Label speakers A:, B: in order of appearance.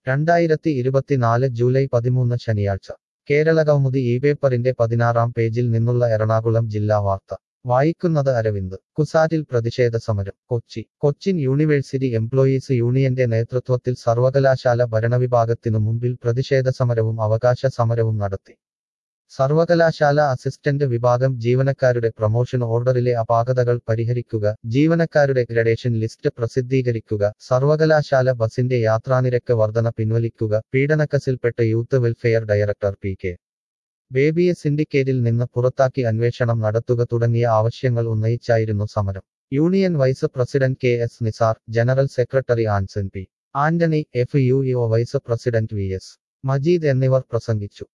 A: രണ്ടായിരത്തി ഇരുപത്തിനാല് ജൂലൈ പതിമൂന്ന് ശനിയാഴ്ച കേരള കൗമുദി ഈ പേപ്പറിന്റെ പതിനാറാം പേജിൽ നിന്നുള്ള എറണാകുളം ജില്ലാ വാർത്ത വായിക്കുന്നത് അരവിന്ദ് കുസാറ്റിൽ പ്രതിഷേധ സമരം കൊച്ചി കൊച്ചിൻ യൂണിവേഴ്സിറ്റി എംപ്ലോയീസ് യൂണിയന്റെ നേതൃത്വത്തിൽ സർവകലാശാല ഭരണവിഭാഗത്തിനു മുമ്പിൽ പ്രതിഷേധ സമരവും അവകാശ സമരവും നടത്തി സർവകലാശാല അസിസ്റ്റന്റ് വിഭാഗം ജീവനക്കാരുടെ പ്രൊമോഷൻ ഓർഡറിലെ അപാകതകൾ പരിഹരിക്കുക ജീവനക്കാരുടെ ഗ്രഡേഷൻ ലിസ്റ്റ് പ്രസിദ്ധീകരിക്കുക സർവകലാശാല ബസിന്റെ യാത്രാനിരക്ക് വർധന പിൻവലിക്കുക പീഡനക്കസിൽപ്പെട്ട youth welfare director P K ബേബിയെ സിൻഡിക്കേറ്റിൽ നിന്ന് പുറത്താക്കി അന്വേഷണം നടത്തുക തുടങ്ങിയ ആവശ്യങ്ങൾ ഉന്നയിച്ചായിരുന്നു സമരം union vice president K S Nisar general secretary Anson P Antony F U EO vice president V S Majeed എന്നിവർ പ്രസംഗിച്ചു